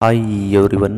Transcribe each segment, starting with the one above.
hi everyone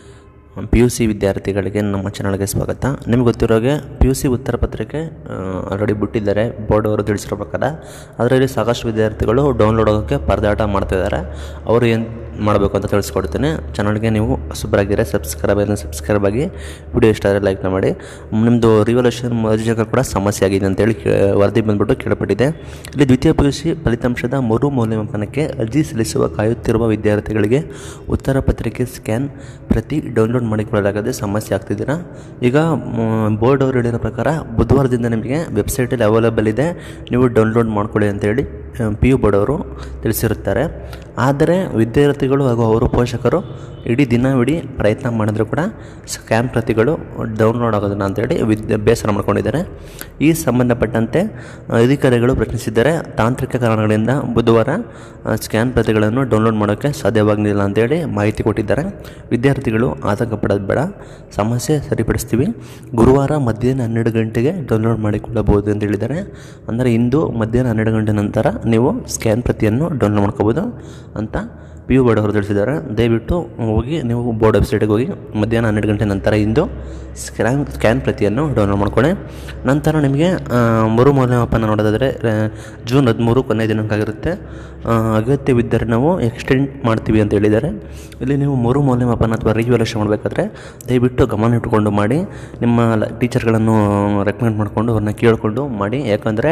P U C ವಿದ್ಯಾರ್ಥಿಗಳಿಗೆ ನಮ್ಮ ಚಾನಲ್ಗೆ ಸ್ವಾಗತ ನಿಮ್ಗೆ ಗೊತ್ತಿರೋಗೆ ಪಿ ಯು ಸಿ ಉತ್ತರ ಪತ್ರಿಕೆ ಆಲ್ರೆಡಿ ಬಿಟ್ಟಿದ್ದಾರೆ ಬೋರ್ಡ್ ಅವರು ತಿಳಿಸಿರೋ ಪ್ರಕಾರ ಅದರಲ್ಲಿ ಸಾಕಷ್ಟು ವಿದ್ಯಾರ್ಥಿಗಳು ಡೌನ್ಲೋಡ್ ಆಗೋಕ್ಕೆ ಪರದಾಟ ಮಾಡ್ತಿದ್ದಾರೆ ಅವರು ಏನು ಮಾಡಬೇಕು ಅಂತ ತಿಳಿಸ್ಕೊಡ್ತೀನಿ ಚಾನಲ್ಗೆ ನೀವು ಹೊಸಬರಾಗಿದ್ದರೆ ಸಬ್ಸ್ಕ್ರೈಬ್ ಆಗಿ ಸಬ್ಸ್ಕ್ರೈಬ್ ಆಗಿ ವಿಡಿಯೋ ಇಷ್ಟ ಆದರೆ ಲೈಕ್ನ ಮಾಡಿ ನಿಮ್ಮದು ರಿವಲ್ಯೂಷನ್ ಮರುಜಾಗ ಕೂಡ ಸಮಸ್ಯೆ ಆಗಿದೆ ಅಂತೇಳಿ ಕೇ ವರದಿ ಬಂದ್ಬಿಟ್ಟು ಕೇಳಪಟ್ಟಿದೆ ಇಲ್ಲಿ ದ್ವಿತೀಯ ಪಿ ಯು ಸಿ ಫಲಿತಾಂಶದ ಮರು ಮೌಲ್ಯಮಾಪನಕ್ಕೆ ಅರ್ಜಿ ಸಲ್ಲಿಸುವ ಕಾಯುತ್ತಿರುವ ವಿದ್ಯಾರ್ಥಿಗಳಿಗೆ ಉತ್ತರ ಪತ್ರಿಕೆ ಸ್ಕ್ಯಾನ್ ಪ್ರತಿ ಡೌನ್ಲೋಡ್ ಮಾಡಿಕೊಳ್ಳಲಾಗದೆ ಸಮಸ್ಯೆ ಆಗ್ತಿದ್ದೀರಾ ಈಗ ಬೋರ್ಡ್ ಅವರು ಹೇಳಿರೋ ಪ್ರಕಾರ ಬುಧವಾರದಿಂದ ನಿಮಗೆ ವೆಬ್ಸೈಟಲ್ಲಿ ಅವೈಲೇಬಲ್ ಇದೆ ನೀವು ಡೌನ್ಲೋಡ್ ಮಾಡ್ಕೊಳ್ಳಿ ಅಂತೇಳಿ ಪಿ ಯು ಬೋರ್ಡ್ ಅವರು ತಿಳಿಸಿರುತ್ತಾರೆ ಆದರೆ ವಿದ್ಯಾರ್ಥಿಗಳು ಹಾಗೂ ಅವರ ಪೋಷಕರು ಇಡೀ ದಿನವಿಡೀ ಪ್ರಯತ್ನ ಮಾಡಿದ್ರು ಕೂಡ ಸ್ಕ್ಯಾನ್ ಪ್ರತಿಗಳು ಡೌನ್ಲೋಡ್ ಆಗೋದಿಲ್ಲ ಅಂತೇಳಿ ವಿದ್ಯಾ ಬೇಸರ ಮಾಡ್ಕೊಂಡಿದ್ದಾರೆ ಈ ಸಂಬಂಧಪಟ್ಟಂತೆ ಅಧಿಕಾರಿಗಳು ಪ್ರಶ್ನಿಸಿದ್ದಾರೆ ತಾಂತ್ರಿಕ ಕಾರಣಗಳಿಂದ ಬುಧವಾರ ಸ್ಕ್ಯಾನ್ ಪ್ರತಿಗಳನ್ನು ಡೌನ್ಲೋಡ್ ಮಾಡೋಕ್ಕೆ ಸಾಧ್ಯವಾಗಲಿಲ್ಲ ಅಂತೇಳಿ ಮಾಹಿತಿ ಕೊಟ್ಟಿದ್ದಾರೆ ವಿದ್ಯಾರ್ಥಿಗಳು ಆತಂಕ ಪಡೋದು ಬೇಡ ಸಮಸ್ಯೆ ಸರಿಪಡಿಸ್ತೀವಿ ಗುರುವಾರ ಮಧ್ಯಾಹ್ನ ಹನ್ನೆರಡು ಗಂಟೆಗೆ ಡೌನ್ಲೋಡ್ ಮಾಡಿಕೊಳ್ಳಬಹುದು ಅಂತ ಹೇಳಿದ್ದಾರೆ ಅಂದರೆ ಇಂದು ಮಧ್ಯಾಹ್ನ ಹನ್ನೆರಡು ಗಂಟೆ ನಂತರ ನೀವು ಸ್ಕ್ಯಾನ್ ಪ್ರತಿಯನ್ನು ಡೌನ್ಲೋಡ್ ಮಾಡ್ಕೋಬೋದು ಅಂತ ಪಿ ಯು ಬೋರ್ಡ್ ಅವರು ತಿಳಿಸಿದ್ದಾರೆ ದಯವಿಟ್ಟು ಹೋಗಿ ನೀವು ಬೋರ್ಡ್ ವೆಬ್ಸೈಟಿಗೆ ಹೋಗಿ ಮಧ್ಯಾಹ್ನ ಹನ್ನೆರಡು ಗಂಟೆ ನಂತರ ಇಂದು ಸ್ಕ್ಯಾನ್ ಸ್ಕ್ಯಾನ್ ಪ್ರತಿಯನ್ನು ಡೌನ್ಲೋಡ್ ಮಾಡ್ಕೊಳ್ಳಿ ನಂತರ ನಿಮಗೆ ಮರು ಮೌಲ್ಯಮಾಪನ ನೋಡೋದಾದರೆ ಜೂನ್ ಹದಿಮೂರು ಕೊನೆಯ ದಿನಾಂಕ ಆಗಿರುತ್ತೆ ಅಗತ್ಯವಿದ್ದರೆ ನಾವು ಎಕ್ಸ್ಟೆಂಡ್ ಮಾಡ್ತೀವಿ ಅಂತ ಹೇಳಿದ್ದಾರೆ ಇಲ್ಲಿ ನೀವು ಮರು ಮೌಲ್ಯಮಾಪನ ಅಥವಾ ರಿವ್ಯಾಲ್ಯೂಷನ್ ಮಾಡಬೇಕಾದ್ರೆ ದಯವಿಟ್ಟು ಗಮನ ಇಟ್ಟುಕೊಂಡು ಮಾಡಿ ನಿಮ್ಮ ಟೀಚರ್ಗಳನ್ನು ರೆಕಮೆಂಡ್ ಮಾಡಿಕೊಂಡು ಅವ್ರನ್ನ ಕೇಳಿಕೊಂಡು ಮಾಡಿ ಯಾಕಂದರೆ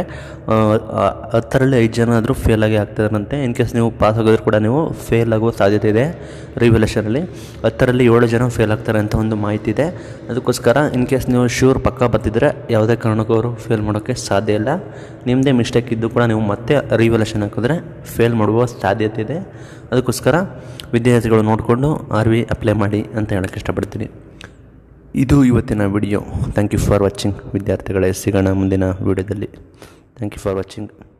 ಹತ್ತರಲ್ಲಿ ಐದು ಜನ ಆದರೂ ಫೇಲ್ ಆಗಿ ಆಗ್ತಾರಂತೆ ಇನ್ ಕೇಸ್ ನೀವು ಪಾಸ್ ಆಗೋದ್ರು ಕೂಡ ನೀವು ಫೇಲ್ ಆಗುವ ಸಾಧ್ಯತೆ ಇದೆ ರಿವ್ಯಾಲ್ಯೂಷನಲ್ಲಿ ಹತ್ತರಲ್ಲಿ ಏಳು ಜನ ಫೇಲ್ ಆಗ್ತಾರೆ ಅಂತ ಒಂದು ಮಾಹಿತಿ ಇದೆ ಅದಕ್ಕೋಸ್ಕರ ಇನ್ ಕೇಸ್ ನೀವು ಶ್ಯೂರ್ ಪಕ್ಕ ಬರ್ತಿದ್ರೆ ಯಾವುದೇ ಕಾರಣಕ್ಕೂ ಅವರು ಫೇಲ್ ಮಾಡೋಕ್ಕೆ ಸಾಧ್ಯ ಇಲ್ಲ ನಿಮ್ಮದೇ ಮಿಸ್ಟೇಕ್ ಇದ್ದು ಕೂಡ ನೀವು ಮತ್ತೆ ರಿವ್ಯಾಲ್ಯೂಷನ್ ಹಾಕಿದ್ರೆ ಫೇಲ್ ಮಾಡುವ ಸಾಧ್ಯತೆ ಇದೆ ಅದಕ್ಕೋಸ್ಕರ ವಿದ್ಯಾರ್ಥಿಗಳು ನೋಡಿಕೊಂಡು ಆರ್ ವಿ ಅಪ್ಲೈ ಮಾಡಿ ಅಂತ ಹೇಳೋಕ್ಕೆ ಇಷ್ಟಪಡ್ತೀನಿ ಇದು ಇವತ್ತಿನ video thank you for watching ವಿದ್ಯಾರ್ಥಿಗಳೇ ಸಿಗೋಣ ಮುಂದಿನ ವಿಡಿಯೋದಲ್ಲಿ ಥ್ಯಾಂಕ್ ಯು ಫಾರ್ ವಾಚಿಂಗ್